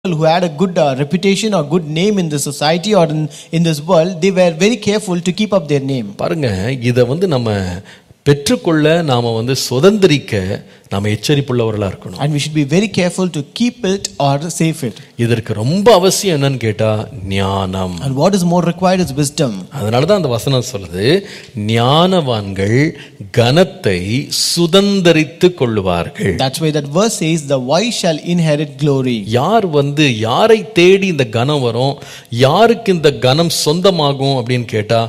who had a good uh, reputation or good name in the society or in, in this world, they were very careful to keep up their name. பாருங்க இதை வந்து நம்ம பெற்றுக்கொள்ள நாம வந்து சுதந்திரிக்க நாம எச்சரிப்புள்ளவர்களா இருக்கணும் And we should be very careful to keep it or save it. இதற்கு ரொம்ப அவசியம் என்னன்னு கேட்டா ஞானம் And what is more required is wisdom. அதனால தான் அந்த வசனம் சொல்லுது ஞானவான்கள் கனத்தை சுதந்தரித்து கொள்ளுவார்கள் That's why that verse says, The wise shall inherit glory. யார் வந்து யாரை தேடி இந்த கனம் வரும் யாருக்கு இந்த கனம் சொந்தமாகும் அப்படின்னு கேட்டா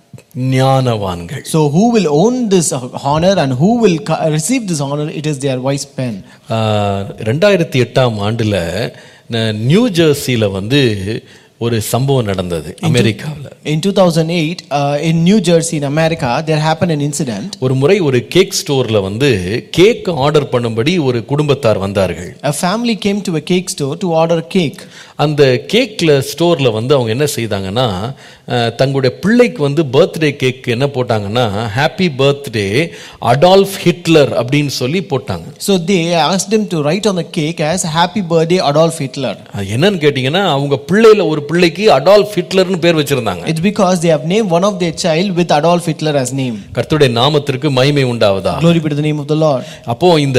ஞானவான்கள் So, who will own this honor and who will co- receive this honor? It is their wise pen. ஆஹ், ரெண்டாயிரத்தி எட்டாம் ஆண்டுல ந- நியூ ஜெர்சியில வந்து ஒரு சம்பவம் நடந்தது அமெரிக்காவில் In 2008, uh, in New Jersey, in America, there happened an incident. ஒரு முறை ஒரு கேக் ஸ்டோர்ல வந்து கேக் ஆர்டர் பண்ணும்படி ஒரு குடும்பத்தார் வந்தார்கள் A family came to a cake store to order a cake. அந்த கேக்ல ஸ்டோர்ல வந்து அவங்க என்ன செய்தாங்கன்னா அஹ், தங்களுடைய பிள்ளைக்கு வந்து பர்த்டே கேக் என்ன போட்டாங்கன்னா ஹாப்பி பர்த்டே அடால்ஃப் ஹிட்லர் அப்படின்னு சொல்லி போட்டாங்க So they asked him to write on the cake as Happy Birthday Adolf Hitler. அது என்னன்னு கேட்டிங்கன்னா அவங்க பிள்ளையில ஒரு பிள்ளைக்கு அடால்ஃப் ஹிட்லர்னு பேர் வச்சிருந்தாங்க It's because they have named one of their child with Adolf Hitler as name. கர்த்தருடைய நாமத்திற்கு மகிமை உண்டாவதா Glory be to the name of the Lord. அப்போ இந்த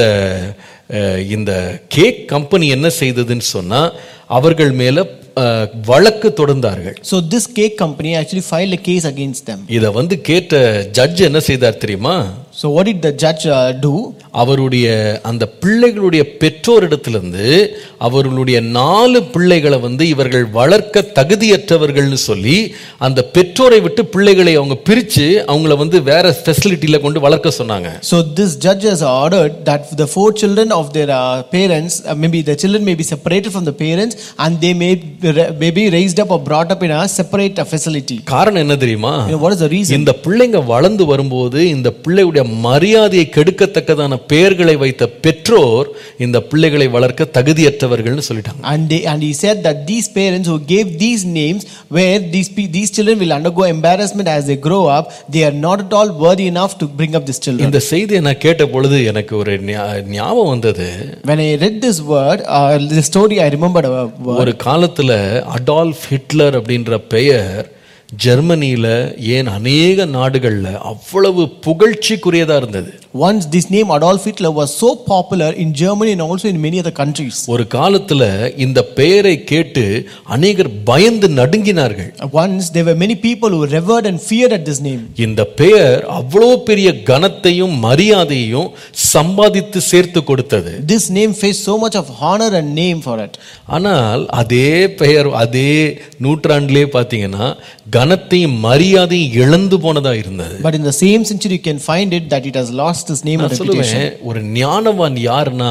அஹ், இந்த கேக் கம்பெனி என்ன செய்ததுன்னு சொன்னா அவர்கள் மேல அஹ், வழக்கு தொடர்ந்தார்கள் So this cake company actually filed a case against them. இதை வந்து கேட்ட ஜட்ஜ் என்ன செய்தார் தெரியுமா So what did the judge uh, do? அவருடைய அந்த பிள்ளைகளுடைய பெற்றோரிடத்திலிருந்து அவர்களுடைய நாலு பிள்ளைகளை வந்து இவர்கள் வளர்க்க தகுதியற்றவர்கள்னு சொல்லி அந்த பெற்றோரை விட்டு பிள்ளைகளை அவங்க பிரிச்சு அவங்கள வந்து வேற ஃபெசிலிட்டியில கொண்டு வளர்க்க சொன்னாங்க So this judge has ordered that the four children of their uh, parents, uh, maybe the children may be separated from the parents and they may be, may be raised up or brought up in a separate uh, facility. காரணம் என்ன தெரியுமா You know, what is the reason? இந்த பிள்ளைங்க வளர்ந்து வரும்போது இந்த பிள்ளையுடைய மரியாதையை கெடுக்கத்தக்கதான பெயர்களை வைத்த பெற்றோர் இந்த பிள்ளைகளை வளர்க்க தகுதியற்றவர்கள்னு சொல்லிட்டாங்க And, they, and he said that these parents who gave these names, where these, pe- these children will undergo embarrassment as they grow up, they are not at all worthy enough to bring up these children. இந்த செய்தியை நான் கேட்ட பொழுது எனக்கு ஒரு ஞா- ஞாபகம் வந்தது When I read this word, uh, the story, I remembered a word. ஒரு காலத்துல அடால்ஃப் ஹிட்லர் அப்படின்ற பெயர் ஜெர்மனியில ஏன் அநேக நாடுகள்ல அவ்வளவு புகழ்ச்சிக்குரியதா இருந்தது Once this name Adolf Hitler was so popular in Germany and also in many other countries. ஒரு காலத்துல இந்த பெயரை கேட்டு அநேகர் பயந்து நடுங்கினார்கள் Once there were many people who revered and feared at this name. இந்த பெயர் அவ்வளோ பெரிய கனத்தையும் மரியாதையையும் சம்பாதித்து சேர்த்து கொடுத்தது This name faced so much of honor and name for it. ஆனால் அதே பெயர் அதே நூற்றாண்டிலே பார்த்தீங்கன்னா கனத்தையும் மரியாதையும் இழந்து போனதா இருந்தது But in the same century, you can find it that it has lost its name and நான் reputation. சொல்லுவேன் ஒரு ஞானவான் யாருன்னா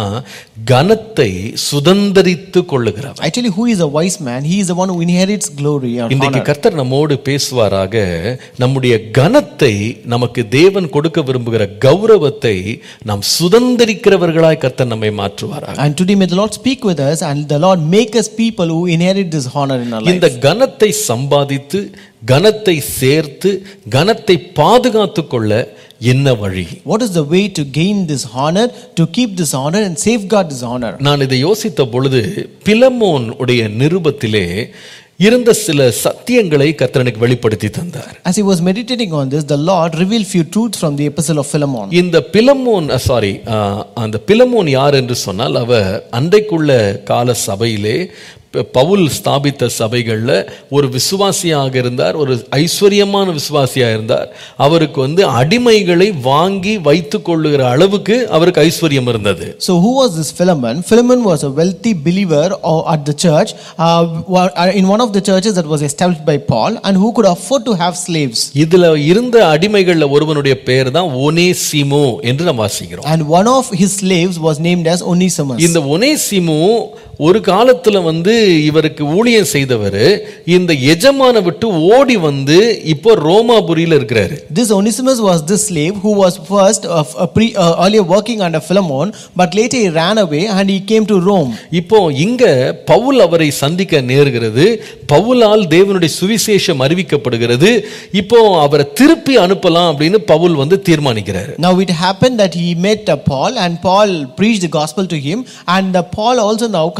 கனத்தை சுதந்தரித்து கொள்ளுகிறார் I tell you, who is a wise man? He is the one who inherits glory and இன்றைக்கு honor. கர்த்தர் நம்மோடு பேசுவாராக நம்முடைய கனத்தை நமக்கு தேவன் கொடுக்க விரும்புகிற கௌரவத்தை நாம் சுதந்தரிக்கிறவர்களாய் கர்த்தர் நம்மை மாற்றுவாராக And today, may the Lord speak with us and the Lord make us people who inherit this honor in our life. இந்த கனத்தை சம்பாதித்து கனத்தை சேர்த்து கனத்தை பாதுகாத்து கொள்ள என்ன வழி What is the way to gain this honor, to keep this honor and safeguard this honor? நான் இதை யோசித்த பொழுது பிலமோன் உடைய நிருபத்திலே இருந்த சில சத்தியங்களை கர்த்தரனுக்கு வெளிப்படுத்தி தந்தார் As he was meditating on this, the Lord revealed few truths from the epistle of Philemon. இந்த பிலமோன் சாரி அந்த பிலமோன் யார் என்று சொன்னால் அவர் அன்றைக்குள்ள கால சபையிலே ப- பவுல் ஸ்தாபித்த சபைகளில் ஒரு விசுவாசியாக இருந்தார் ஒரு ஐஸ்வர்யமான விசுவாசியாக இருந்தார் அவருக்கு வந்து அடிமைகளை வாங்கி வைத்து கொள்ளுகிற அளவுக்கு அவருக்கு ஐஸ்வர்யம் இருந்தது So, who was this Philemon? Philemon was a wealthy believer uh, at the church, uh, wa- uh, in one of the churches that was established by Paul, and who could afford to have slaves. இதுல இருந்த அடிமைகள்ல ஒருவனுடைய பெயர் தான் ஒனேசிமோ என்று நாம் வாசிக்கிறோம் And one of his slaves was named as Onesimus. இந்த ஒனேசிமு ஒரு காலத்துல வந்து இவருக்கு ஊழியம் செய்தவர் இந்த எஜமான விட்டு ஓடி வந்து இப்போ ரோமாபுரியில இருக்கிறாரு This Onesimus was this slave who was first of a pre, uh, earlier working under Philemon, but later he ran away and he came to Rome. இப்போ இங்க பவுல் அவரை சந்திக்க நேர்கிறது பவுலால் தேவனுடைய சுவிசேஷம் அறிவிக்கப்படுகிறது இப்போ அவரை திருப்பி அனுப்பலாம் அப்படின்னு பவுல் வந்து தீர்மானிக்கிறாரு Now it happened that he met uh, Paul and Paul preached the gospel to him and uh, Paul also now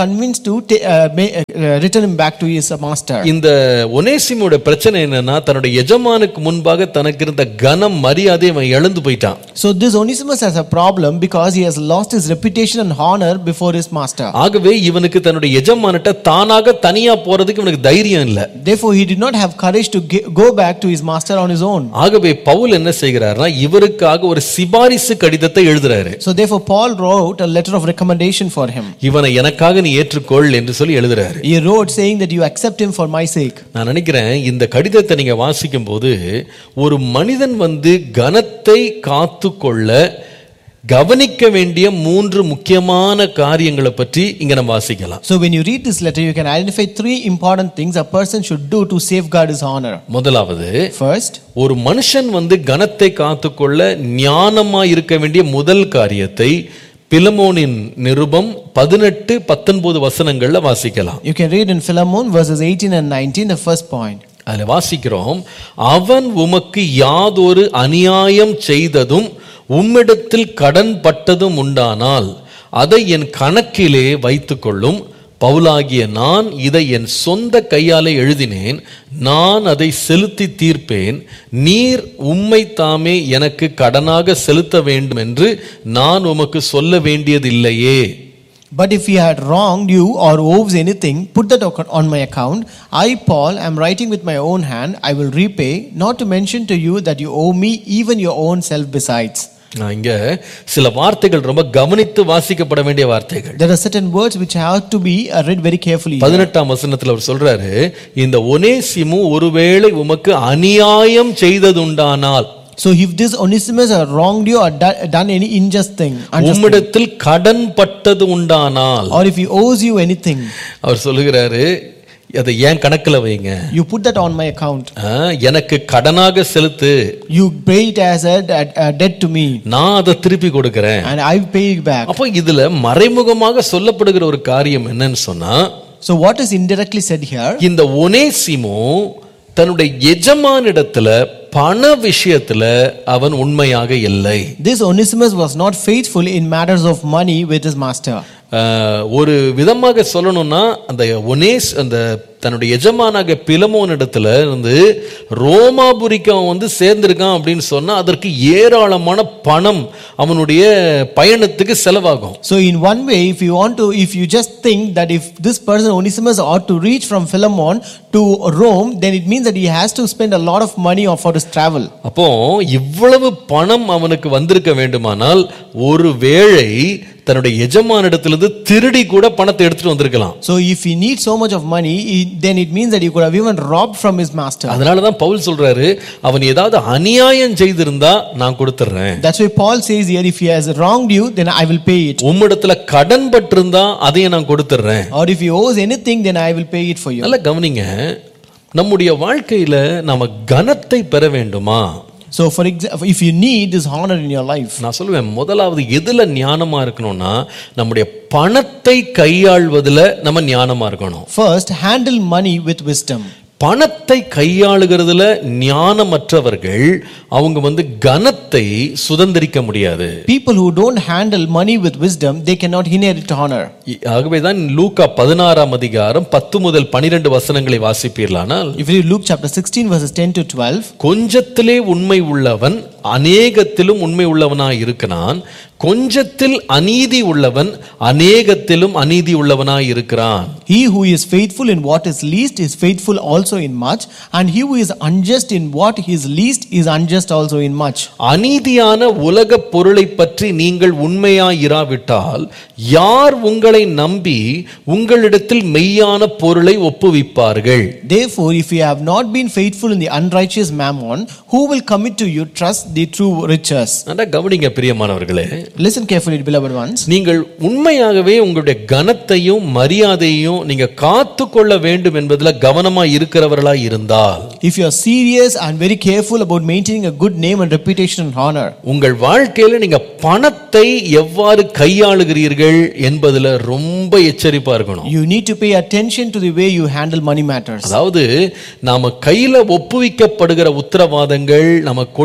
convinced to ta- uh, ma- uh, return him back to his uh, master. இந்த ஒனேசிமோட பிரச்சனை என்னன்னா தன்னுடைய எஜமானுக்கு முன்பாக தனக்கு இருந்த கனம் மரியாதை அவன் இழந்து போயிட்டான் So this Onesimus has a problem because he has lost his reputation and honor before his master. ஆகவே இவனுக்கு தன்னுடைய எஜமானிட்ட தானாக தனியா போறதுக்கு இவனுக்கு தைரியம் இல்ல Therefore, he did not have courage to ge- go back to his master on his own. ஆகவே பவுல் என்ன செய்கிறார்னா இவருக்காக ஒரு சிபாரிசு கடிதத்தை எழுதுறாரு So therefore, Paul wrote a letter of recommendation for him. இவனை எனக்காக நீ ஏற்றுக்கொள் என்று சொல்லி எழுதுறாரு He wrote saying that you accept him for my sake. நான் நினைக்கிறேன் இந்த கடிதத்தை நீங்க வாசிக்கும் போது ஒரு மனிதன் வந்து கனத்தை காத்துக்கொள்ள கவனிக்க வேண்டிய மூன்று முக்கியமான காரியங்களை பற்றி இங்க நம்ம வாசிக்கலாம் So when you read this letter, you can identify three important things a person should do to safeguard his honor. முதலாவது First, ஒரு மனுஷன் வந்து கனத்தை காத்துக்கொள்ள ஞானமா இருக்க வேண்டிய முதல் காரியத்தை பிலமோனின் நிருபம் பதினெட்டு பத்தொன்பது வசனங்கள்ல வாசிக்கலாம் you can read in Philemon verses 18 and 19, the first point. அதுல வாசிக்கிறோம் அவன் உமக்கு யாதொரு அநியாயம் செய்ததும் உம்மிடத்தில் கடன் பட்டதும் உண்டானால் அதை என் கணக்கிலே வைத்துக்கொள்ளும் பவுலாகிய நான் இதை என் சொந்த கையாலே எழுதினேன் நான் அதை செலுத்தி தீர்ப்பேன் நீர் உம்மை தாமே எனக்கு கடனாக செலுத்த வேண்டும் என்று நான் உமக்கு சொல்ல வேண்டியதில்லையே But if he had wronged you or owes anything, put that ac- on my account. I, Paul, am writing with my own hand. I will repay, not to mention to you that you owe me even your own self besides. நான் இங்க சில வார்த்தைகள் ரொம்ப கவனித்து வாசிக்கப்பட வேண்டிய வார்த்தைகள் There are certain words which have to be uh, read very carefully. பதினெட்டாம் வசனத்துல அவர் சொல்றாரு இந்த ஒனேசிமு ஒருவேளை உமக்கு அநியாயம் செய்ததுண்டானால் So if this Onesimus has wronged you or do- done any unjust thing, unjust thing, உம்மிடத்தில் கடன் பட்டது உண்டானால் or if he owes you anything, அவர் சொல்லுகிறாரு அதை ஏன் கணக்குல வைங்க you put that on my account. ஆ, எனக்கு கடனாக செலுத்து You pay it as a, a- a debt to me, நான் அதை திருப்பி கொடுக்கிறேன் and I will pay it back. அப்போ இதுல மறைமுகமாக சொல்லப்படுகிற ஒரு காரியம் என்னன்னு சொன்னா So what is indirectly said here? இந்த ஒனேசிமோ தன்னுடைய எஜமானிடத்துல பண விஷயத்துல அவன் உண்மையாக இல்லை This Onesimus was not faithful in matters of money with his master. ஆஹ், ஒரு விதமாக சொல்லணும்னா அந்த ஒனேஸ் அந்த தன்னுடைய எஜமானாக பிலமோன் இடத்துல இருந்து ரோமாபுரிக்கு அவன் வந்து சேர்ந்திருக்கான் அப்படின்னு சொன்னா அதற்கு ஏராளமான பணம் அவனுடைய பயணத்துக்கு செலவாகும் So in one way, if you want to, if you just think that if this person Onesimus ought to reach from Philemon to Rome, then it means that he has to spend a lot of money for his travel. அப்போ இவ்வளவு பணம் அவனுக்கு வந்திருக்க வேண்டுமானால் ஒரு வேளை தன்னுடைய எஜமானிடத்திலிருந்து திருடி கூட பணத்தை எடுத்துட்டு வந்திருக்கலாம் So if he needs so much of money, he- then it means that he could have even robbed from his master. அதனாலதான் பவுல் சொல்றாரு அவன் ஏதாவது அநியாயம் செய்திருந்தா நான் கொடுத்துட்றேன் That's why Paul says here, if he has wronged you, then I will pay it. உம்மிடத்துல கடன் பட்டிருந்தா அதையும் நான் கொடுத்துட்றேன் Or if he owes anything, then I will pay it for you. நல்லா கவனிங்க நம்முடைய வாழ்க்கையில நாம கனத்தை பெற வேண்டுமா So for example, if you need this honor in your life, நான் சொல்லுவேன் முதலாவது எதுல ஞானமா இருக்கணும்னா நம்முடைய பணத்தை கையாள்வதுல நம்ம ஞானமா இருக்கணும் first handle money with wisdom. பணத்தை கையாளுகிறதுல ஞானமற்றவர்கள் அவங்க வந்து கனத்தை சுதந்திரிக்க முடியாது People who don't handle money with wisdom, they cannot inherit honor. ஆகவேதான் லூக்கா பதினாறாம் அதிகாரம் பத்து முதல் பனிரெண்டு வசனங்களை வாசிப்பீர்களானால் If you read Luke chapter 16, verses 10 to 12, கொஞ்சத்திலே உண்மை உள்ளவன் அநேகத்திலும் உண்மை உள்ளவனாய் இருக்கிறான் கொஞ்சத்தில் அநீதி உள்ளவன் அநேகத்திலும் அநீதி உள்ளவனாய் இருக்கிறான் he who is faithful in what is least is faithful also in much, and he who is unjust in what is least is unjust also in much. அநீதியான உலக பொருளை பற்றி நீங்கள் உண்மையாயிராவிட்டால் யார் உங்களை நம்பி உங்களிடத்தில் மெய்யான பொருளை ஒப்புவிப்பார்கள் Therefore, if you have not been faithful in the unrighteous mammon, who will commit to you trust the true riches? நல்லா கவனிங்க பிரியமானவர்களே Listen carefully, beloved ones. நீங்கள் உண்மையாகவே உங்களுடைய கனத்தையும் மரியாதையும் நீங்க காத்து கொள்ள வேண்டும் என்பதுல கவனமா இருக்கிறவர்களா இருந்தால் If you are serious and very careful about maintaining a good name and reputation and honor, உங்கள் வாழ்க்கையில நீங்க பணத்தை எவ்வாறு கையாளுகிறீர்கள் என்பதுல ரொம்ப எச்சரிப்பா இருக்கணும் you need to pay attention to the way you handle money matters. அதாவது நாம கையில ஒப்புவிக்கப்படுகிற உத்தரவாதங்கள் நமக்கு கொடுக்கப்படுகிற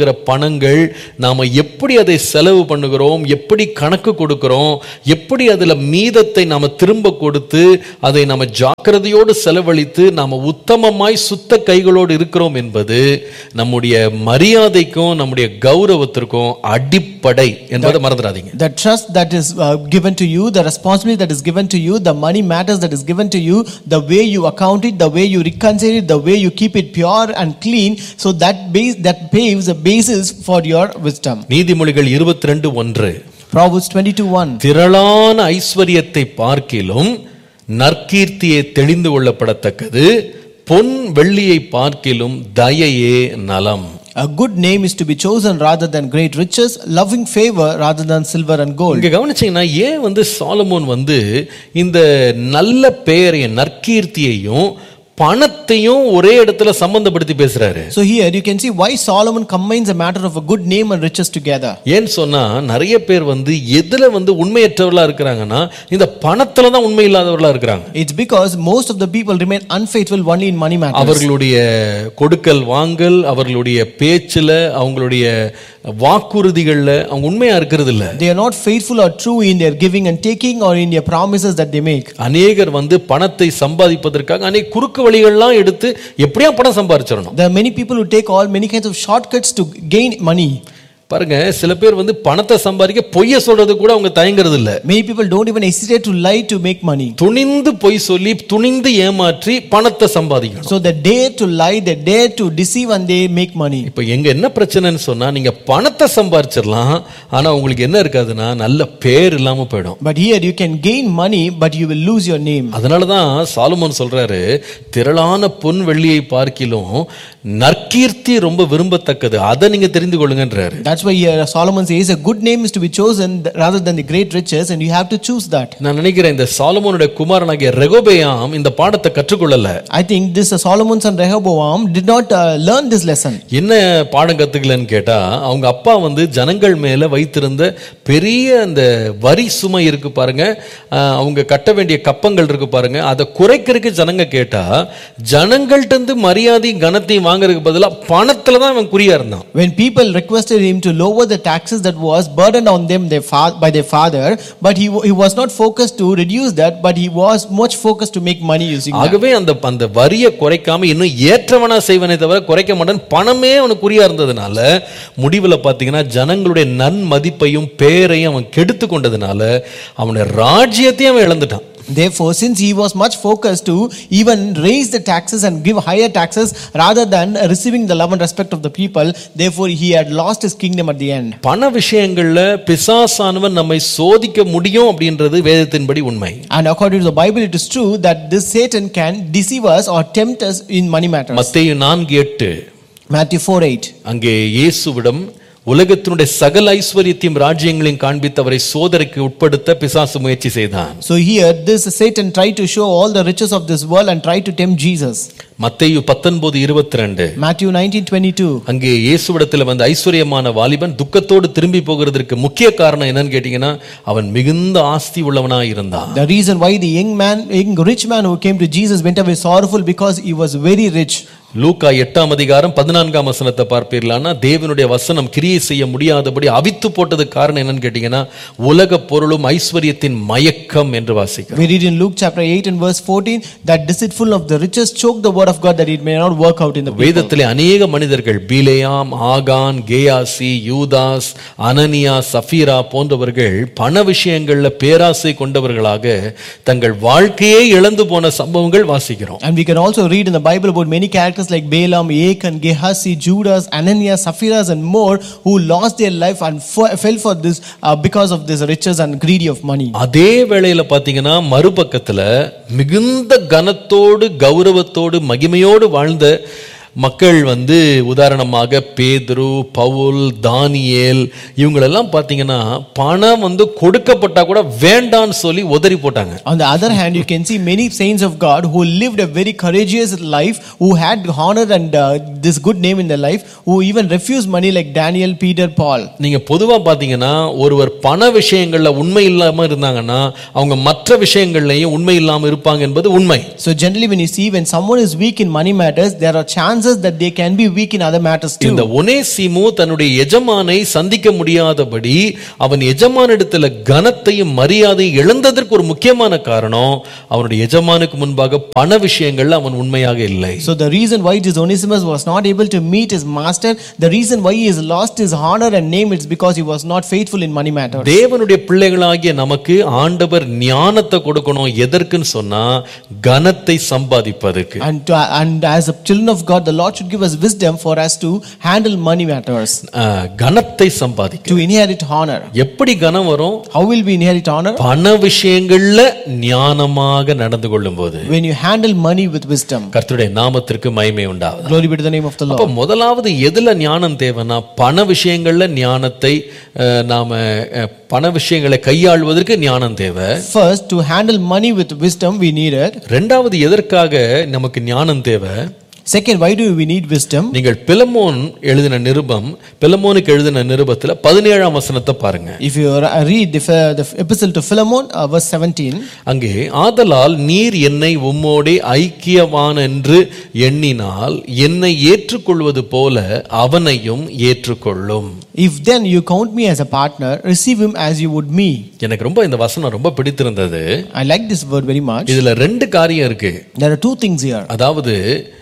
வருகிற பணங்கள் நாம எப்படி அதை செலவு பண்ணுகிறோம் எப்படி கணக்கு கொடுக்கிறோம் எப்படி அதுல மீதத்தை நாம திரும்ப கொடுத்து அதை நாம ஜாக்கிரதையோடு செலவழித்து நாம உத்தமமாய் சுத்த கைகளோடு இருக்கிறோம் என்பது நம்முடைய மரியாதைக்கும் நம்முடைய கௌரவத்திற்கும் அடிப்படை என்பதை மறந்துடாதீங்க The trust that is uh, given to you, the responsibility that is given to you, the money matters that is given to you, the way you account it, the way you reconcile it, the way you keep it pure and clean, so that base that paves a basis for your wisdom. நீதிமொழிகள் இருபத்தி ரெண்டு ஒன்று Proverbs 22 1. திரளான ஐஸ்வர்யத்தை பார்க்கிலும் நற்கீர்த்தியை தெளிந்து கொள்ளப்படத்தக்கது பொன் வெள்ளியை பார்க்கிலும் தயையே நலம் A good name is to be chosen rather than great riches, loving favor rather than silver and gold. இங்க கவனிச்சீங்கன்னா ஏன் வந்து சாலமோன் வந்து இந்த நல்ல பெயரையும் நற்கீர்த்தியையும் பணத்தையும் ஒரே இடத்துல சம்பந்தப்படுத்தி பேசுறாரு So here you can see why Solomon combines a matter of a good name and riches together. ஏன்னு சொன்னா நிறைய பேர் வந்து எதுல வந்து உண்மையற்றவர்களா இருக்கிறாங்கன்னா இந்த பணத்துல தான் உண்மை இல்லாதவர்களா இருக்கிறாங்க It's because most of the people remain unfaithful only in money matters. அவர்களுடைய கொடுக்கல் வாங்கல் அவர்களுடைய பேச்சுல அவங்களுடைய வாக்குறுதிகள்ல அவங்க உண்மையா இருக்கிறது இல்ல They are not faithful or true in their giving and taking or in their promises that they make. அநேகர் வந்து பணத்தை சம்பாதிப்பதற்காக அநேக குறுக்கு வழிகள்லாம் எடுத்து எப்படியா பணம் சம்பாதிச்சிடணும் There are many people who take all many kinds of shortcuts to gain money. பாருங்க சில பேர் வந்து பணத்தை சம்பாதிக்க பொய்ய சொல்றது கூட அவங்க தயங்குறது இல்ல Many people don't even hesitate to lie to make money. துணிந்து பொய் சொல்லி துணிந்து ஏமாற்றி பணத்தை சம்பாதிக்கணும் So they dare to lie, they dare to deceive and they make money. இப்ப எங்க என்ன பிரச்சனைன்னு சொன்னா நீங்க பணத்தை சம்பாதிச்சிடலாம் ஆனா உங்களுக்கு என்ன இருக்காதுன்னா நல்ல பேர் இல்லாம போயிடும் But here you can gain money, but you will lose your name. அதனாலதான் சாலுமோன் சொல்றாரு திரளான பொன் வெள்ளியை பார்க்கிலும் நற்கீர்த்தி ரொம்ப விரும்பத்தக்கது அதை நீங்க தெரிந்து கொள்ளுங்கன்றாரு That's why here Solomon says a good name is to be chosen rather than the great riches, and you have to choose that. நான் நினைக்கிறேன் இந்த சாலமோனுடைய குமாரனாகிய ரெகோபேயாம் இந்த பாடத்தை கற்றுக்கொள்ளல I think this uh, Solomon son Rehoboam did not uh, learn this lesson. என்ன பாடம் கத்துக்கலன்னு கேட்டா அவங்க அப்பா வந்து ஜனங்கள் மேல வைத்திருந்த பெரிய அந்த வரி சுமை இருக்கு பாருங்க அஹ், அவங்க கட்ட வேண்டிய கப்பங்கள் இருக்கு பாருங்க அதை குறைக்கிறதுக்கு ஜனங்க கேட்டா ஜனங்கள்ட்ட இருந்து மரியாதையும் கனத்தையும் வாங்குறதுக்கு பதிலா பணத்துல தான் அவன் குறியா இருந்தான் When people requested him to lower the taxes that was burdened on them their fa- by their father, but he, he was not focused to reduce that, but he was much focused to make money using that. ஆகவே அந்த அந்த வரியை குறைக்காம இன்னும் ஏற்றவனா செய்வனே தவிர குறைக்க மாட்டான் பணமே அவனுக்கு குறியா இருந்ததுனால முடிவுல பாத்தீங்கன்னா ஜனங்களுடைய நன்மதிப்பையும் பேரையும் அவன் கெடுத்து கொண்டதுனால அவனுடைய ராஜ்யத்தையும் அவன் இழந்துட்டான் Therefore, since he was much focused to even raise the taxes and give higher taxes rather than receiving the love and respect of the people, therefore he had lost his kingdom at the end. பண விஷயங்கள்ல பிசாசானவன் நம்மை சோதிக்க முடியும் அப்படின்றது வேதத்தின்படி உண்மை And according to the Bible, it is true that this Satan can deceive us or tempt us in money matters. மத்தேயு நான்கு எட்டு Matthew 4 8. அங்கே இயேசுவிடம் உலகத்தினுடைய சகல ஐஸ்வர்யத்தையும் ராஜ்யங்களையும் காண்பித்து அவரை சோதனைக்கு உட்படுத்த பிசாசு முயற்சி செய்தான் So here, this Satan tried to show all the riches of this world and tried to tempt Jesus. மத்தேயு பத்தொன்பது இருபத்தி ரெண்டு Matthew 19:22. அங்கே இயேசுவிடத்தில் வந்து ஐஸ்வர்யமான வாலிபன் துக்கத்தோடு திரும்பி போகிறதற்கு முக்கிய காரணம் என்னன்னு கேட்டீங்கன்னா அவன் மிகுந்த ஆஸ்தி உள்ளவனாய் இருந்தான் The reason why the young man, young rich man who came to Jesus went away sorrowful because he was very rich. லூக்கா எட்டாம் அதிகாரம் பதினான்காம் வசனத்தை பார்ப்பீர்களானா தேவனுடைய வசனம் கிரியை செய்ய முடியாதபடி அவித்து போட்டதுக்கு காரணம் என்னன்னு கேட்டீங்கன்னா உலக பொருளும் ஐஸ்வர்யத்தின் மயக்கம் என்று வாசிக்கிறோம் We read in Luke chapter 8 and verse 14 that deceitful of the riches choke the word of God that it may not work out in the people. வேதத்திலே அநேக மனிதர்கள் பீலேயாம் ஆகான் கேயாசி யூதாஸ் அனனியா சஃபீரா போன்றவர்கள் பண விஷயங்கள்ல பேராசை கொண்டவர்களாக தங்கள் வாழ்க்கையே இழந்து போன சம்பவங்கள் வாசிக்கிறோம் And we can also read in the Bible about many characters like Balaam, Achan, Gehazi, Judas, Ananias, Sapphira, and more who lost their life and f- fell for this uh, because of this riches and greedy of money. அதே வேளையில பாத்தீங்கன்னா மறுபக்கத்துல மிகுந்த கனத்தோடு கௌரவத்தோடு மகிமையோடு வாழ்ந்த மக்கள் வந்து உதாரணமாக பேதுரு பவுல் தானியேல் இவங்களெல்லாம் பார்த்தீங்கன்னா பணம் வந்து கொடுக்கப்பட்டா கூட வேண்டான்னு சொல்லி உதறி போட்டாங்க On the other hand, you can see many saints of God who lived a very courageous life, who had honor and uh, this good name in their life, who even refused money like Daniel, Peter, Paul. நீங்க பொதுவா பாத்தீங்கன்னா ஒருவர் பண விஷயங்கள்ல உண்மை இல்லாம இருந்தாங்கன்னா அவங்க மற்ற விஷயங்கள்லயும் உண்மை இல்லாம இருப்பாங்க என்பது உண்மை So generally, when you see when someone is weak in money matters, there are chances chances that they can be weak in other matters too. இந்த ஒனேசிமு தன்னுடைய எஜமானை சந்திக்க முடியாதபடி அவன் எஜமானிடத்துல கனத்தையும் மரியாதையும் இழந்ததற்கு ஒரு முக்கியமான காரணம் அவனுடைய எஜமானுக்கு முன்பாக பண விஷயங்கள்ல அவன் உண்மையாக இல்லை So the reason why this Onesimus was not able to meet his master, the reason why he has lost his honor and name, it's because he was not faithful in money matters. தேவனுடைய பிள்ளைகளாகிய நமக்கு ஆண்டவர் ஞானத்தை கொடுக்கணும் எதற்குன்னு சொன்னா கனத்தை சம்பாதிப்பதற்கு And, to, and as a children of God, the Lord should give us wisdom for us to handle money matters, ஆஹ், கனத்தை சம்பாதிக்க to inherit honor. எப்படி கனம் வரும் How will we inherit honor? பண விஷயங்கள்ல ஞானமாக நடந்து கொள்ளும் போது When you handle money with wisdom. கர்த்தருடைய நாமத்திற்கு மகிமை உண்டாவது Glory be to the name of the அப்ப Lord. முதலாவது எதுல ஞானம் தேவைன்னா பண விஷயங்கள்ல ஞானத்தை அஹ், நாம அஹ், பண விஷயங்களை கையாள்வதற்கு ஞானம் தேவை First, to handle money with wisdom, we need it. ரெண்டாவது எதற்காக நமக்கு ஞானம் தேவை Second, why do we need wisdom? நீங்கள் பிலமோன் எழுதின நிருபம் பிலமோனுக்கு எழுதின நிருபத்துல பதினேழாம் வசனத்தை பாருங்க If you uh, read the, the epistle to Philemon, uh, verse 17, அங்கே ஆதலால் நீர் என்னை உம்மோடே ஐக்கியவான் என்று எண்ணினால் என்னை ஏற்றுக்கொள்வது போல அவனையும் ஏற்றுக்கொள்ளும் if then you count me as a partner, receive him as you would me. எனக்கு ரொம்ப இந்த வசனம் ரொம்ப பிடித்திருந்தது I like this word very much. இதுல ரெண்டு காரியம் இருக்கு There are two things here. அதாவது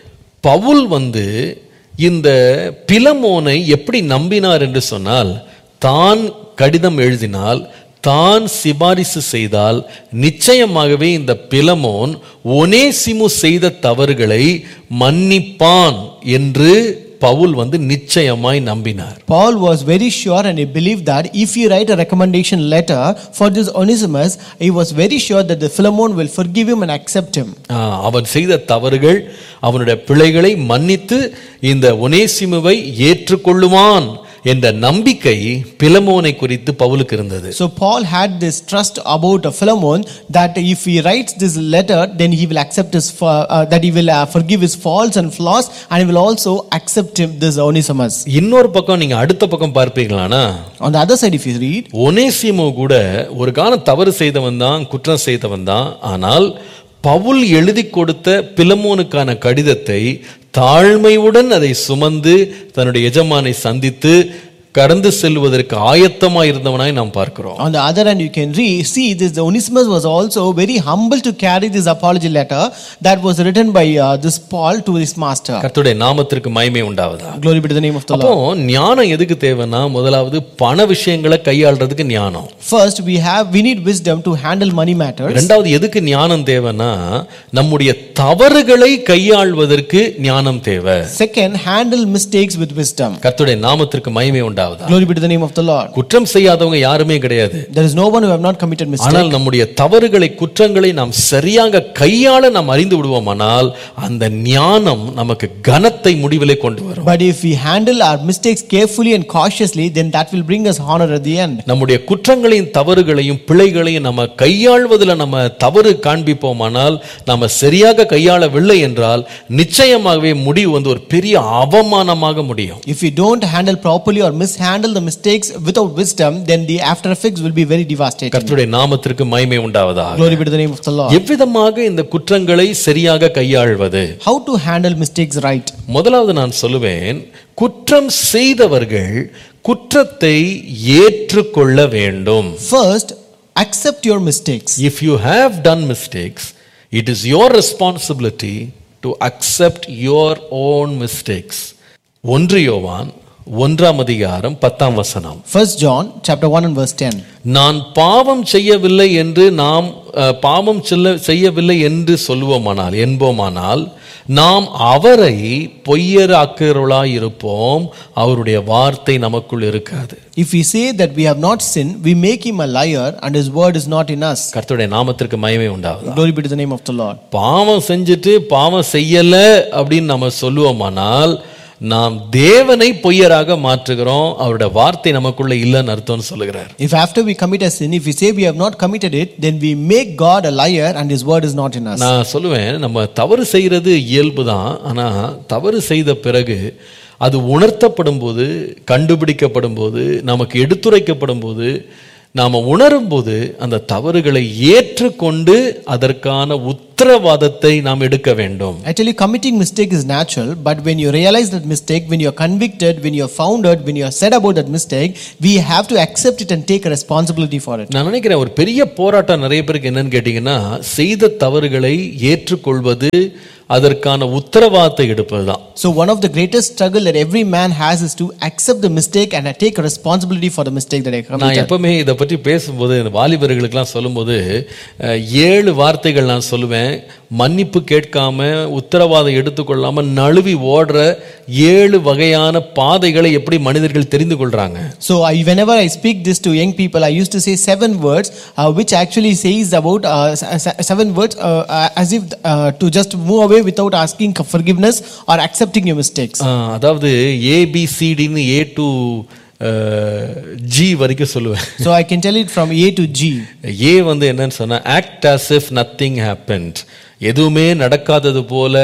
பவுல் வந்து இந்த பிலமோனை எப்படி நம்பினார் என்று சொன்னால் தான் கடிதம் எழுதினால் தான் சிபாரிசு செய்தால் நிச்சயமாகவே இந்த பிலமோன் ஒனேசிமு செய்த தவறுகளை மன்னிப்பான் என்று பவுல் வந்து நிச்சயமாய் நம்பினார் Paul was very sure and he believed that if he write a recommendation letter for this Onesimus, he was very sure that the Philemon will forgive him and accept him. ஆ, அவன் செய்த தவறுகள் அவனுடைய பிழைகளை மன்னித்து இந்த ஒனேசிமுவை ஏற்றுக்கொள்ளுவான் என்ற நம்பிக்கை பிலமோனை குறித்து பவுலுக்கு இருந்தது So Paul had this trust about uh, Philemon that if he writes this letter, then he will accept his, fa- uh, that he will uh, forgive his faults and flaws and he will also accept him, this Onesimus. இன்னொரு பக்கம் நீங்க அடுத்த பக்கம் பார்ப்பீங்களானா On the other side, if you read, ஒனேசிமோ கூட ஒரு காலம் தவறு செய்தவன் தான் குற்றம் செய்தவன் தான் ஆனால் பவுல் எழுதி கொடுத்த பிலமோனுக்கான கடிதத்தை தாழ்மையுடன் அதை சுமந்து தன்னுடைய எஜமானை சந்தித்து கடந்து செல்வதற்கு ஆயத்தமாய் இருந்தவனாய் நாம் பார்க்கிறோம் on the other hand, you can read, see this the Onesimus was also very humble to carry this apology letter that was written by uh, this Paul to his master. கர்த்தருடைய நாமத்திற்கு மகிமை உண்டாவதா Glory be to the name of the அப்போ Lord. ஞானம் எதுக்கு தேவைன்னா முதலாவது பண விஷயங்களை கையாள்றதுக்கு ஞானம் First, we have we need wisdom to handle money matters. ரெண்டாவது எதுக்கு ஞானம் தேவைன்னா நம்முடைய தவறுகளை கையாள்வதற்கு ஞானம் தேவை Second, handle mistakes with wisdom. கர்த்தருடைய நாமத்திற்கு மகிமை உண்டாவதா Glory be to the name of the Lord. குற்றம் செய்யாதவங்க யாருமே கிடையாது There is no one who have not committed mistake. ஆனால் நம்முடைய தவறுகளை குற்றங்களை நாம் சரியாக கையாள நாம் அறிந்து விடுவோமானால் அந்த ஞானம் நமக்கு கனத்தை முடிவிலே கொண்டு வரும் But if we handle our mistakes carefully and cautiously, then that will bring us honor at the end. நம்முடைய குற்றங்களையும் தவறுகளையும் பிழைகளையும் நம்ம கையாள்வதில் நம்ம தவறு காண்பிப்போமானால் நம்ம சரியாக கையாளவில்லை என்றால் நிச்சயமாகவே முடிவு வந்து ஒரு பெரிய அவமானமாக முடியும் If we don't handle properly or mishandle the mistakes without wisdom, then the after effects will be very devastating. கர்த்தருடைய நாமத்திற்கு மகிமை உண்டாவதாக Glory be to the name of the Lord. எவ்விதமாக இந்த குற்றங்களை சரியாக கையாள்வது How to handle mistakes right? முதலாவது நான் சொல்லுவேன் குற்றம் செய்தவர்கள் குற்றத்தை ஏற்றுக்கொள்ள வேண்டும் First, accept your mistakes. If you have done mistakes it is your responsibility to accept your own mistakes ஒன்று யோவான் ஒன்றாம் அதிகாரம் பத்தாம் வசனம் First John chapter 1 and verse 10. நான் பாவம் செய்யவில்லை என்று நாம் அஹ், பாவம் செல்ல செய்யவில்லை என்று சொல்லுவோமானால் என்போமானால் நாம் அவரை பொய்யராக்கிறவர்களாய் இருப்போம் அவருடைய வார்த்தை நமக்குள் இருக்காது If we say that we have not sinned, we make him a liar and his word is not in us. கர்த்தருடைய நாமத்திற்கு மகிமை உண்டாகுது Glory be to the name of the Lord. பாவம் செஞ்சுட்டு பாவம் செய்யல அப்படின்னு நம்ம சொல்லுவோமானால் நாம் தேவனை பொய்யராக மாற்றுகிறோம் அவருடைய வார்த்தை நமக்குள்ள இல்லைன்னு அர்த்தம்னு சொல்லுகிறார் If after we commit a sin, if we say we have not committed it, then we make God a liar and his word is not in us. நான் சொல்லுவேன் நம்ம தவறு செய்யறது இயல்பு தான் ஆனா தவறு செய்த பிறகு அது உணர்த்தப்படும் போது கண்டுபிடிக்கப்படும் போது நமக்கு எடுத்துரைக்கப்படும் போது நாம உணரும்போது அந்த தவறுகளை ஏற்றுக்கொண்டு அதற்கான உத்தரவாதத்தை நாம் எடுக்க வேண்டும் I tell you, committing mistake is natural, but when you realize that mistake, when you're convicted, when you're founded, when you're said about that mistake, we have to accept it and take a responsibility for it. நான் நினைக்கிறேன் ஒரு பெரிய போராட்டம் நிறைய பேருக்கு என்னன்னு கேட்டீங்கன்னா செய்த தவறுகளை ஏற்றுக்கொள்வது அதற்கான உத்தரவாதத்தை எடுப்பது தான் So, one of the greatest struggle that every man has is to accept the mistake and take a responsibility for the mistake that I நான் committed. எப்பவுமே இதை பற்றி பேசும்போது இந்த வாலிபர்களுக்கெல்லாம் சொல்லும்போது அஹ், ஏழு வார்த்தைகள் நான் சொல்லுவேன் மன்னிப்பு கேட்காம உத்தரவாதம் எடுத்துக்கொள்ளாம நழுவி ஓடுற ஏழு வகையான பாதைகளை எப்படி மனிதர்கள் தெரிந்து கொள்றாங்க So, I, whenever I speak this to young people, I used to say seven words, uh, which actually says about uh, se- se- seven words uh, uh, as if uh, to just move away without asking forgiveness or accepting your mistakes. அஹ், அதாவது ஏபிசிடின்னு A to G வரைக்கும் சொல்லுவேன் So, I can tell it from A to G. ஏ வந்து என்னன்னு சொன்னா act as if nothing happened எதுவுமே நடக்காதது போல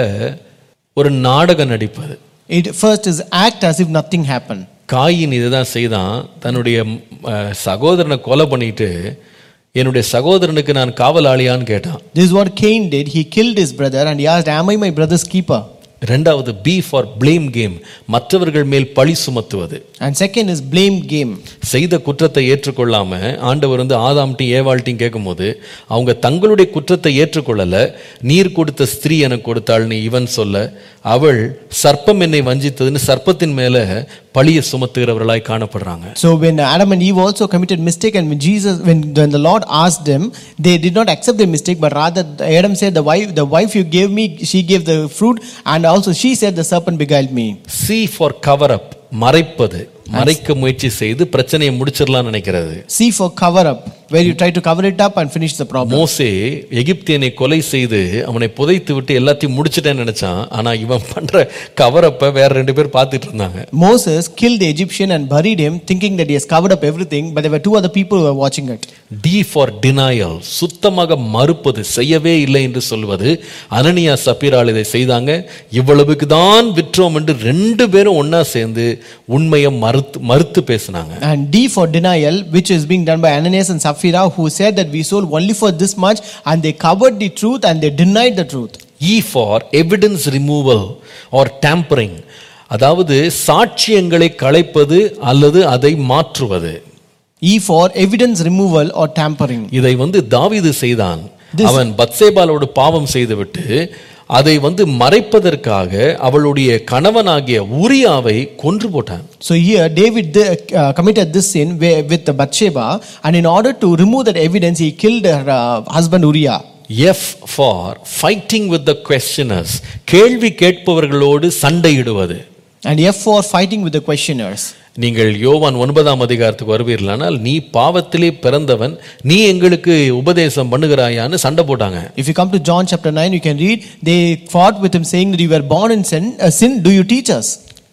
ஒரு நாடகம் நடிப்பது It first is act as if nothing happened. காயின் இதுதான் செய்தான் தன்னுடைய அஹ், சகோதரனை கொலை பண்ணிட்டு என்னுடைய சகோதரனுக்கு நான் காவலாளியான்னு கேட்டான் This is what Cain did. He killed his brother and he asked, Am I my brother's keeper? ரெண்டாவது பி ஃபார் blame கேம் மற்றவர்கள் மேல் பழி சுமத்துவது And second is blame game. செய்த குற்றத்தை ஏற்றுக்கொள்ளாம ஆண்டவர் வந்து ஆதாம்ட்டையும் ஏவாள்ட்டையும் கேட்கும்போது அவங்க தங்களுடைய குற்றத்தை ஏற்றுக்கொள்ளல நீர் கொடுத்த ஸ்திரீ எனக்கு கொடுத்தாள்னு இவன் சொல்ல அவள் சர்ப்பம் என்னை வஞ்சித்ததுன்னு சர்ப்பத்தின் மேல பழியை சுமத்துகிறவர்களாய் காணப்படுறாங்க So when Adam and Eve also committed mistake, and when Jesus, when, when the Lord asked them, they did not accept their mistake, but rather Adam said, "The wife, the wife you gave me, she gave the fruit, and also she said the serpent beguiled me." C for cover up மறைப்பது மறைக்க முயற்சி செய்து பிரச்சனையை முடிச்சிடலாம்னு நினைக்கிறது C for cover up, where you try to cover it up and finish the problem. மோசே எகிப்தியனை கொலை செய்து அவனை புதைத்து விட்டு எல்லாத்தையும் முடிச்சிட்டேன்னு நினைச்சான் ஆனா இவன் பண்ற கவரப்ப வேற ரெண்டு பேர் பார்த்துட்டு இருந்தாங்க Moses killed the Egyptian and buried him, thinking that he has covered up everything, but there were two other people who were watching it. D for denial சுத்தமாக மறுப்பது செய்யவே இல்லை என்று சொல்வது அனனியா சப்பீரால் இதை செய்தாங்க இவ்வளவுக்கு தான் விற்றோம் என்று ரெண்டு பேரும் ஒண்ணா சேர்ந்து உண்மையை மறுத்து மறுத்து பேசினாங்க And D for denial, which is being done by Ananias and Sapphira, who said that we sold only for this much, and they covered the truth and they denied the truth. E for evidence removal or tampering அதாவது சாட்சியங்களை களைப்பது அல்லது அதை மாற்றுவது E for evidence removal or tampering. இதை வந்து தாவீது செய்தான் அவன் பத்சேபாலோடு பாவம் செய்துவிட்டு அதை வந்து மறைப்பதற்காக அவளுடைய கணவனாகிய உரியாவை கொன்று போட்டான் So here David uh, committed this sin wi- with the Bathsheba, and in order to remove that evidence, he killed her uh, husband Uriah. F for fighting with the questioners கேள்வி கேட்பவர்களோடு சண்டையிடுவது And F for fighting with the questioners. நீங்கள் யோவான் ஒன்பதாம் அதிகாரத்துக்கு வருவீர்களானால் நீ பாவத்திலே பிறந்தவன் நீ எங்களுக்கு உபதேசம் பண்ணுகிறாயான்னு சண்டை போட்டாங்க If you come to John chapter 9, you can read, they fought with him saying that you were born in sin, uh, sin do you teach us?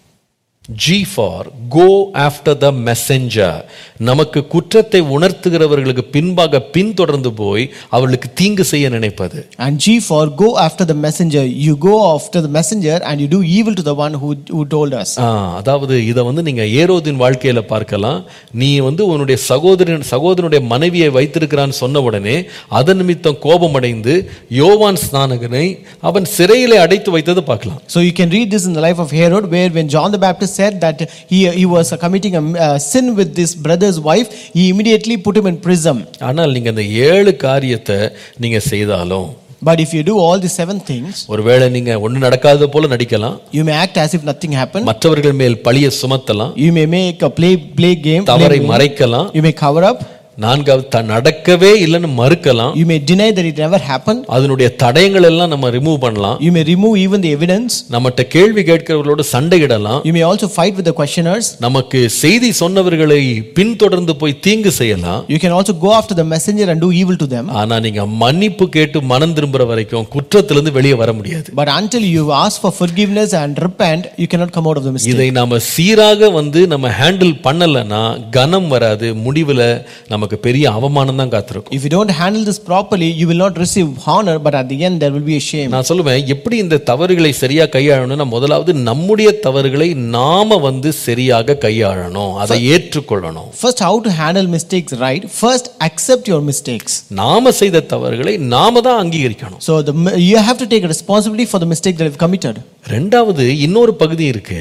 G for go after the messenger நமக்கு குற்றத்தை உணர்த்துகிறவர்களுக்கு பின்பாக பின்தொடர்ந்து போய் அவர்களுக்கு தீங்கு செய்ய நினைப்பது And G for go after the messenger. You go after the messenger and you do evil to the one who, who told us. ஆ, அதாவது இதை வந்து நீங்க ஏரோதின் வாழ்க்கையில பார்க்கலாம் நீ வந்து உன்னுடைய சகோதரன் சகோதரனுடைய மனைவியை வைத்திருக்கிறான்னு சொன்ன உடனே அதன் நிமித்தம் கோபமடைந்து யோவான் ஸ்நானகனை அவன் சிறையிலே அடைத்து வைத்ததை பார்க்கலாம் So you can read this in the life of Herod, where when John the Baptist said that he, he was committing a uh, sin with this brother's wife, he immediately put him in prison. ஆனால் நீங்க அந்த ஏழு காரியத்தை நீங்க செய்தாலும் But if you do all the seven things, ஒருவேளை நீங்க ஒண்ணு நடக்காத போல நடிக்கலாம் you may act as if nothing happened. மற்றவர்கள் மேல் பழிய சுமத்தலாம் You may make a play play game. தவறை blame game. மறைக்கலாம் You may cover up. நான்காவது த- நடக்கவே இல்லைன்னு மறுக்கலாம் You may deny that it never happened. அதனுடைய தடயங்கள் எல்லாம் நம்ம ரிமூவ் பண்ணலாம் You may remove even the evidence. நம்மகிட்ட கேள்வி கேட்கிறவர்களோட சண்டையிடலாம் You may also fight with the questioners. நமக்கு செய்தி சொன்னவர்களை பின்தொடர்ந்து போய் தீங்கு செய்யலாம் You can also go after the messenger and do evil to them. ஆனா நீங்க மன்னிப்பு கேட்டு மனம் திரும்புற வரைக்கும் குற்றத்திலிருந்து வெளியே வர முடியாது But until you ask for forgiveness and repent, you cannot come out of the mistake. இதை நாம சீராக வந்து நம்ம ஹேண்டில் பண்ணலைன்னா கனம் வராது முடிவுல நம்ம நமக்கு பெரிய அவமானம் தான் காத்திருக்கும் If you don't handle this properly, you will not receive honor, but at the end, there will be a shame. நான் சொல்லுவேன் எப்படி இந்த தவறுகளை சரியா கையாளணும்னா முதலாவது நம்முடைய தவறுகளை நாம வந்து சரியாக கையாளணும் அதை ஏற்றுக்கொள்ளணும் First, how to handle mistakes right? First, accept your mistakes. நாம செய்த தவறுகளை நாம தான் அங்கீகரிக்கணும் So, the, you have to take responsibility for the mistake that you've committed. ரெண்டாவது இன்னொரு பகுதி இருக்கு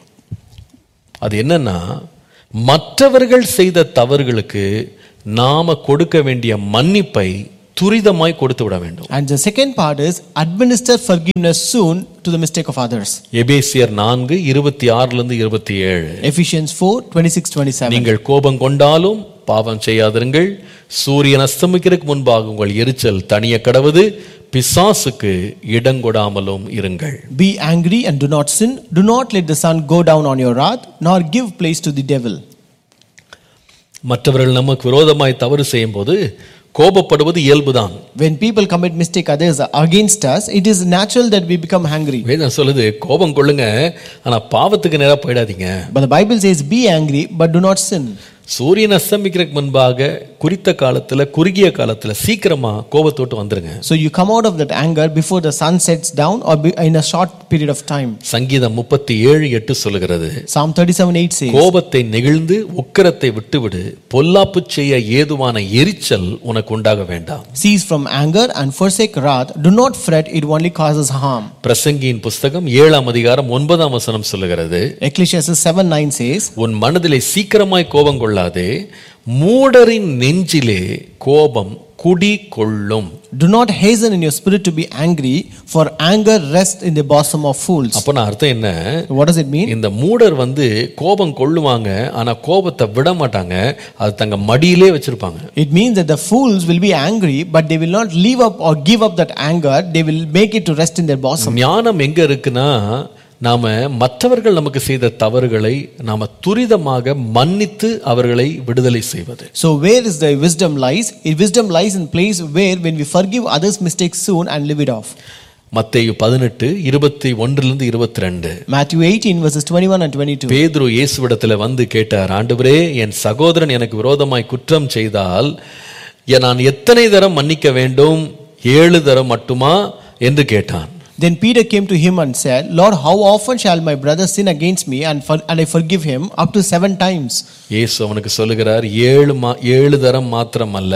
அது என்னன்னா மற்றவர்கள் செய்த தவறுகளுக்கு நாம கொடுக்க வேண்டிய மன்னிப்பை துரிதமாய் கொடுத்து விட வேண்டும் And the second part is administer forgiveness soon to the mistake of others. எபேசியர் நான்கு இருபத்தி ஆறுல இருந்து இருபத்தி ஏழு Ephesians 4 26 27. நீங்கள் கோபம் கொண்டாலும் பாவம் செய்யாதிருங்கள் சூரியன் அஸ்தமிக்கிறதுக்கு முன்பாக உங்கள் எரிச்சல் தனிய கடவுது பிசாசுக்கு இடங்கொடாமலும் இருங்கள் Be angry and do not sin. Do not let the sun go down on your wrath, nor give place to the devil. மற்றவர்கள் நமக்கு விரோதமாய் தவறு செய்யும் போது கோபப்படுவது இயல்புதான் When people commit mistake others against us, it is natural that we become angry. வேதம் சொல்லுது கோபம் கொள்ளுங்க ஆனா பாவத்துக்கு நேரா போயிடாதீங்க But the Bible says, Be angry, but do not sin. சூரியன் அஸ்தமிக்கிறதுக்கு முன்பாக குறித்த காலத்துல குறுகிய காலத்துல சீக்கிரமா கோபத்தோட்டு வந்துருங்க So you come out of that anger before the sun sets down or be- in a short period of time. சங்கீதம் முப்பத்தி ஏழு எட்டு சொல்லுகிறது Psalm 37 8 says, கோபத்தை நெகிழ்ந்து உக்கிரத்தை விட்டுவிடு பொல்லாப்பு செய்ய ஏதுவான எரிச்சல் உனக்கு உண்டாக வேண்டாம் Cease from anger and forsake wrath. Do not fret, it only causes harm. பிரசங்கியின் புஸ்தகம் ஏழாம் அதிகாரம் ஒன்பதாம் வசனம் சொல்லுகிறது Ecclesiastes 7 9 says, உன் மனதிலே சீக்கிரமாய் கோபம் கொள்ளாதே மூடரின் நெஞ்சிலே கோபம் குடி கொள்ளும் Do not hasten in your spirit to be angry, for anger rests in the bosom of fools. அப்ப நான் அர்த்தம் என்ன What does it mean? இந்த மூடர் வந்து கோபம் கொள்ளுவாங்க ஆனா கோபத்தை விட மாட்டாங்க அது தங்க மடியிலே வச்சிருப்பாங்க It means that the fools will be angry, but they will not leave up or give up that anger. They will make it to rest in their bosom. ஞானம் எங்க இருக்குன்னா நாம மற்றவர்கள் நமக்கு செய்த தவறுகளை நாம துரிதமாக மன்னித்து அவர்களை விடுதலை செய்வது So where is the wisdom lies? It wisdom lies in place where when we forgive others' mistakes soon and live it off. மத்தேயு பதினெட்டு இருபத்தி ஒன்றிலிருந்து இருபத்தி ரெண்டு Matthew 18 verses 21 and 22. பேதுரு இயேசுவிடத்துல வந்து கேட்டார் ஆண்டவரே என் சகோதரன் எனக்கு விரோதமாய் குற்றம் செய்தால் எ- நான் எத்தனை தரம் மன்னிக்க வேண்டும் ஏழு தரம் மட்டுமா என்று கேட்டான் Then Peter came to him and said, Lord, how often shall my brother sin against me and, for, and I forgive him? Up to seven times. இயேசு அவனுக்கு சொல்லுகிறார் ஏழு மா ஏழு தரம் மாத்திரம் அல்ல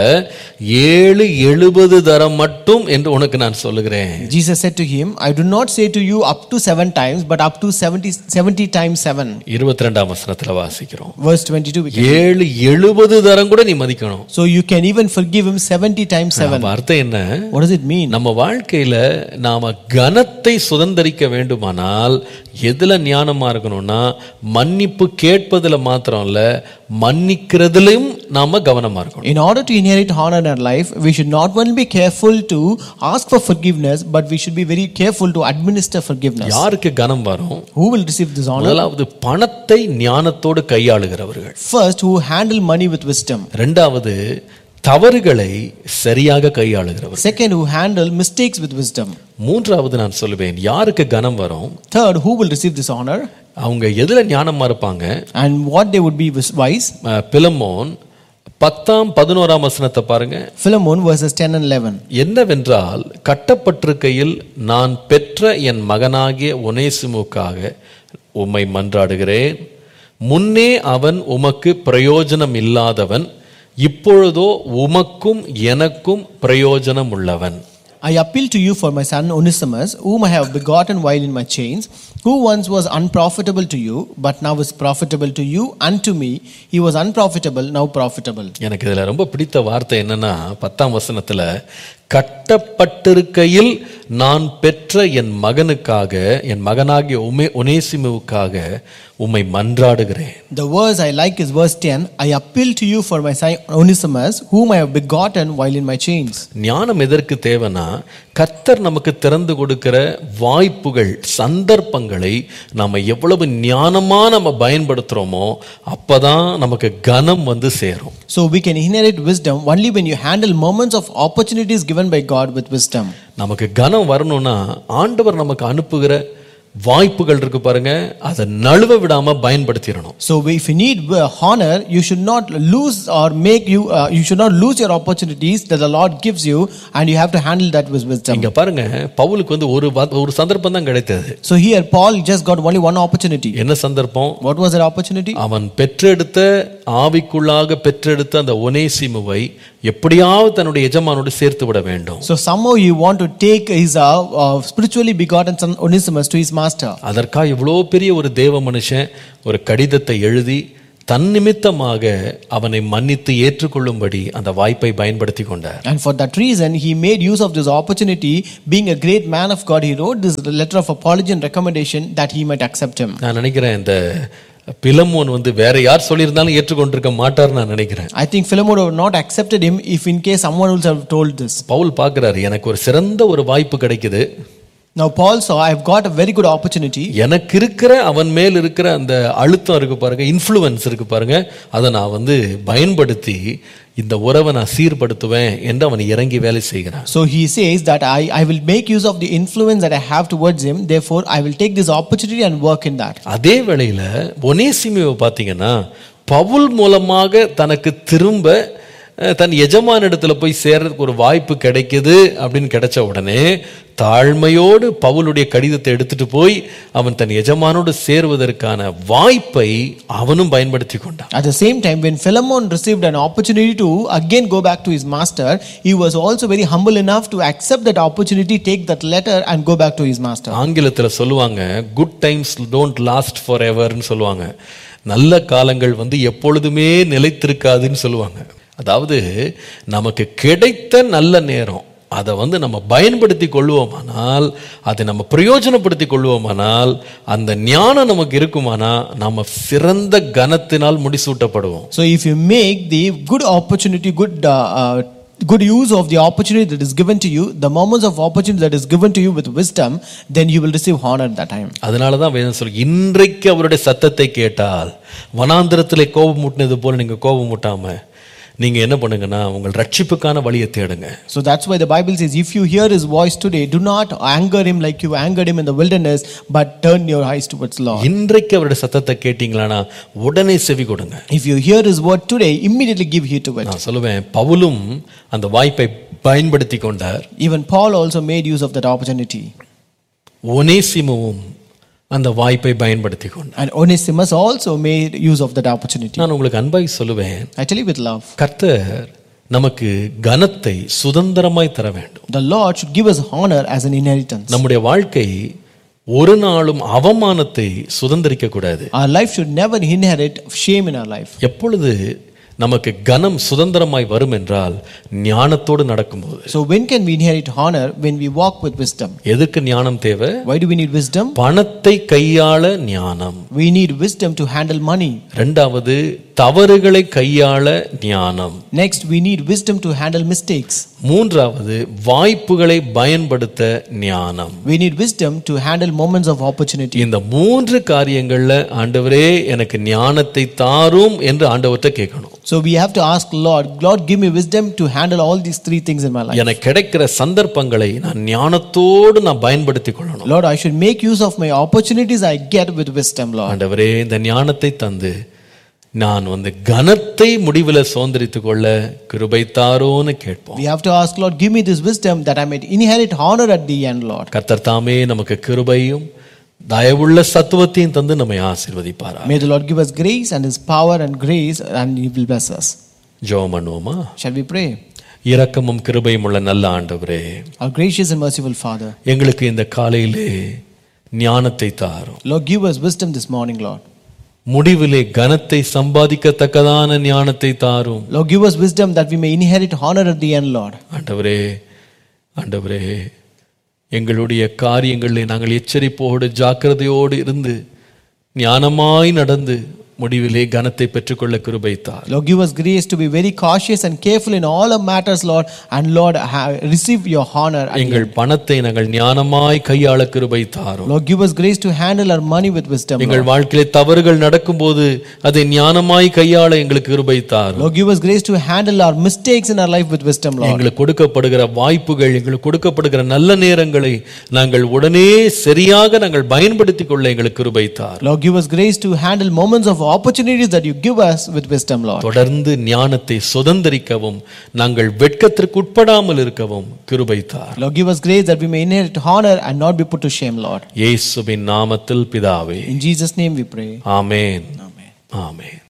ஏழு எழுபது தரம் மட்டும் என்று உனக்கு நான் சொல்லுகிறேன் Jesus said to him, I do not say to you up to seven times, but up to 70, 70 times seven. இருபத்தி ரெண்டாம் வசனத்துல வாசிக்கிறோம் Verse 22. we can- ஏழு எழுபது தரம் கூட நீ மதிக்கணும் So you can even forgive him 70 times seven. அப்ப அர்த்தம் என்ன What does it mean? நம்ம வாழ்க்கையில நாம கனத்தை சுதந்தரிக்க வேண்டுமானால் எதுல ஞானமா இருக்கணும்னா மன்னிப்பு கேட்பதுல மாத்திரம் இல்ல மன்னிக்கிறதுலயும் நாம கவனமா இருக்கணும் In order to inherit honor in our life, we should not only be careful to ask for forgiveness, but we should be very careful to administer forgiveness. யாருக்கு கனம் வரும் Who will receive this honor? முதலாவது பணத்தை ஞானத்தோடு கையாளுகிறவர்கள் First, who handle money with wisdom. ரெண்டாவது தவறுகளை சரியாக கையாளுகிறவர்கள் Second, who handle mistakes with wisdom. மூன்றாவது நான் சொல்லுவேன் யாருக்கு கனம் வரும் Third, who will receive this honor? அவங்க எதுல ஞானமா இருப்பாங்க And what they would be wis- wise. அஹ், பிலமோன் பத்தாம் பதினோராம் வசனத்தை பாருங்க Philemon verses 10 and 11. என்னவென்றால் கட்டப்பட்டிருக்கையில் நான் பெற்ற என் மகனாகிய ஒனேசிமுக்காக உம்மை மன்றாடுகிறேன் முன்னே அவன் உமக்கு பிரயோஜனம் இல்லாதவன் இப்பொழுதோ உமக்கும் எனக்கும் பிரயோஜனம் உள்ளவன் I appeal to you for my son Onesimus, whom I have begotten while in my chains, who once was unprofitable to you, but now is profitable to you and to me. He was unprofitable, now profitable. எனக்கு இதுல ரொம்ப பிடித்த வார்த்தை என்னன்னா பத்தாம் வசனத்துல கட்டப்பட்டிருக்கையில் நான் பெற்ற என் மகனுக்காக என் மகனாகிய உமே ஒனேசிமுவுக்காக உம்மை மன்றாடுகிறேன் The verse I like is verse 10 I appeal to you for my son Onesimus, whom I have begotten while in my chains. ஞானம் எதற்கு தேவைன்னா கர்த்தர் நமக்கு திறந்து கொடுக்கிற வாய்ப்புகள் சந்தர்ப்பங்களை நாம எவ்வளவு ஞானமா நம்ம பயன்படுத்துறோமோ அப்பதான் நமக்கு கனம் வந்து சேரும் So we can inherit wisdom only when you handle moments of opportunities given by God with wisdom. நமக்கு கனம் வரணும்னா ஆண்டவர் நமக்கு அனுப்புகிற வாய்ப்புகள் இருக்கு பாருங்க அதை நழுவ விடாம பயன்படுத்திடணும் So if you need uh, honor, you should not lose or make you uh, you should not lose your opportunities that the Lord gives you, and you have to handle that with wisdom. இங்க பாருங்க பவுலுக்கு வந்து ஒரு வ- ஒரு சந்தர்ப்பம் தான் கிடைத்தது So here Paul just got only one opportunity. என்ன சந்தர்ப்பம் What was that opportunity? அவன் பெற்றெடுத்த ஆவிக்குள்ளாக பெற்றெடுத்த அந்த ஒனேசிமுவை எப்படியாவது தன்னுடைய எஜமானோடு சேர்த்து விட வேண்டும் So somehow you want to take his uh, uh, spiritually begotten son Onesimus to his master. அதற்காக இவ்வளோ பெரிய ஒரு தேவ மனுஷன் ஒரு கடிதத்தை எழுதி தன் நிமித்தமாக அவனை மன்னித்து ஏற்றுக்கொள்ளும்படி அந்த வாய்ப்பை பயன்படுத்தி கொண்டார் And for that reason, he made use of this opportunity. Being a great man of God, he wrote this letter of apology and recommendation that he might accept him. நான் நினைக்கிறேன் இந்த பிலமோன் வந்து வேற யார் சொல்லியிருந்தாலும் ஏற்றுக்கொண்டிருக்க மாட்டார்னு நான் நினைக்கிறேன் I think Philemon would have not accepted him if, in case, someone else have told this. Pavul பார்க்குறாரு எனக்கு ஒரு சிறந்த ஒரு வாய்ப்பு கிடைக்குது Now, Paul saw, I've got a very good opportunity. எனக்கு இருக்கிற அவன் மேல் இருக்கிற அந்த அழுத்தம் இருக்கு பாருங்க இன்ஃப்ளூயன்ஸ் இருக்கு பாருங்க அதை நான் வந்து பயன்படுத்தி இந்த உறவை நான் சீர்படுத்துவேன் என்று அவன் இறங்கி வேலை செய்கிறான் So he says that I, I will make use of the influence that I have towards him. Therefore, I will take this opportunity and work in that. அதே வேளையில ஒனேசிமிவை பார்த்தீங்கன்னா பவுல் மூலமாக தனக்கு திரும்ப அஹ், தன் எஜமான இடத்துல போய் சேர்றதுக்கு ஒரு வாய்ப்பு கிடைக்குது அப்படின்னு கிடைச்ச உடனே தாழ்மையோடு பவுலுடைய கடிதத்தை எடுத்துட்டு போய் அவன் தன் எஜமானோடு சேருவதற்கான வாய்ப்பை அவனும் பயன்படுத்தி கொண்டான் At the same time, when Philemon received an opportunity to again go back to his master, he was also very humble enough to accept that opportunity, take that letter, and go back to his master. ஆங்கிலத்தில் சொல்லுவாங்க good times don't last for எவர்னு சொல்லுவாங்க நல்ல காலங்கள் வந்து எப்பொழுதுமே நிலைத்திருக்காதுன்னு சொல்லுவாங்க அதாவது நமக்கு கிடைத்த நல்ல நேரம் அதை வந்து நம்ம பயன்படுத்தி கொள்வோமானால் அதை நம்ம பிரயோஜனப்படுத்தி கொள்வோமானால் அந்த ஞானம் நமக்கு இருக்குமானா நம்ம சிறந்த கனத்தினால் முடிசூட்டப்படுவோம் So, if you make the good opportunity, good uh, uh, good use of the opportunity that is given to you, the moments of opportunity that is given to you with wisdom, then you will receive honor at that time. அதனால தான் வேதம் சொல்லு இன்றைக்கு அவருடைய சத்தத்தை கேட்டால் வனாந்திரத்திலே கோபம் மூட்டினது போல நீங்க கோபம் மூட்டாம நீங்க என்ன பண்ணுங்கன்னா உங்கள் ரட்சிப்புக்கான வழியை தேடுங்க So that's why the Bible says, if you hear his voice today, do not anger him like you angered him in the wilderness, but turn your eyes towards Lord. இன்றைக்கு அவருடைய சத்தத்தை கேட்டீங்களானா உடனே செவி கொடுங்க If you hear his word today, immediately give heed to it. நான் சொல்லுவேன் பவுலும் அந்த வாய்ப்பை பயன்படுத்தி கொண்டார் Even Paul also made use of that opportunity. ஒனேசிமுவும் அந்த வாய்ப்பை பயன்படுத்தி கொண்டார் And Onesimus also made use of that opportunity. நான் உங்களுக்கு அன்பாய் சொல்லுவேன் I tell you with love, கர்த்தர் நமக்கு கனத்தை சுதந்திரமாய் தர வேண்டும் the Lord should give us honor as an inheritance. நம்முடைய வாழ்க்கை ஒரு நாளும் அவமானத்தை சுதந்திரிக்க கூடாது Our life should never inherit shame in our life. எப்பொழுது நமக்கு கனம் சுதந்திரமாய் வரும் என்றால் ஞானத்தோடு நடக்கும்போது So when can we inherit honor? When we walk with wisdom. எதுக்கு ஞானம் தேவை Why do we need wisdom? பணத்தை கையாள ஞானம் We need wisdom to handle money. ரெண்டாவது தவறுகளை கையாள ஞானம் Next, we need wisdom to handle mistakes. மூன்றாவது வாய்ப்புகளை பயன்படுத்த ஞானம் We need wisdom to handle moments of opportunity. இந்த மூன்று காரியங்கள்ல ஆண்டவரே எனக்கு ஞானத்தை தாரும் என்று ஆண்டவர்கிட்ட கேட்கணும் So we have to ask Lord, Lord, give me wisdom to handle all these three things in my life. எனக்கு கிடைக்கிற சந்தர்ப்பங்களை நான் ஞானத்தோடு நான் பயன்படுத்தி கொள்ளணும் Lord, I should make use of my opportunities I get with wisdom, Lord. ஆண்டவரே இந்த ஞானத்தை தந்து நான் வந்து கனத்தை முடிவில் சுதந்திரித்து கொள்ள கிருபை தாரோன்னு கேட்போம் We have to ask, Lord, give me this wisdom that I might inherit honor at the end, Lord. கர்த்தர் தாமே நமக்கு கிருபையும் தயவுள்ள சத்துவத்தையும் தந்து நம்மை ஆசீர்வதிப்பாரா May the Lord give us grace and His power and grace, and He will bless us. ஜெபம் பண்ணுவோமா Shall we pray? இரக்கமும் கிருபையும் உள்ள நல்ல ஆண்டவரே Our gracious and merciful Father, எங்களுக்கு இந்த காலையிலே ஞானத்தை தாரும் Lord, give us wisdom this morning, Lord. முடிவிலே கனத்தை சம்பாதிக்கத்தக்கதான ஞானத்தை தாரும் Lord, give us wisdom that we may inherit honor at the end, Lord. ஆண்டவரே ஆண்டவரே எங்களுடைய காரியங்களில் நாங்கள் எச்சரிப்போடு ஜாக்கிரதையோடு இருந்து ஞானமாய் நடந்து முடிவிலே கனத்தை பெற்றுக்கொள்ள கிருபைத்தார் Lord, give us grace to be very cautious and careful in all our matters, Lord. And Lord, ha- receive your honor. எங்கள் பணத்தை நாங்கள் ஞானமாய் கையாள கிருபைத்தாரும் Lord, give us grace to handle our money with wisdom. எங்கள் வாழ்க்கையிலே தவறுகள் நடக்கும்போது அதை ஞானமாய் கையாள எங்களுக்கு கிருபைத்தாரும் Lord, give us grace to handle our mistakes in our life with wisdom, Lord. எங்களுக்கு கொடுக்கப்படுகிற வாய்ப்புகள் எங்களுக்கு கொடுக்கப்படுகிற நல்ல நேரங்களை நாங்கள் உடனே சரியாக நாங்கள் பயன்படுத்திக் கொள்ள எங்களுக்கு கிருபைத்தார் Lord, give us grace to handle moments of opportunities that you give us with wisdom, Lord. தொடர்ந்து ஞானத்தை சுதந்தரிக்கவும் நாங்கள் வெட்கத்திற்கு உட்படாமல் இருக்கவும் கிருபைத்தார் Lord, give us grace that we may inherit honor and not be put to shame, Lord. இயேசுவின் நாமத்தில் பிதாவே In Jesus' name we pray. Amen Amen. Amen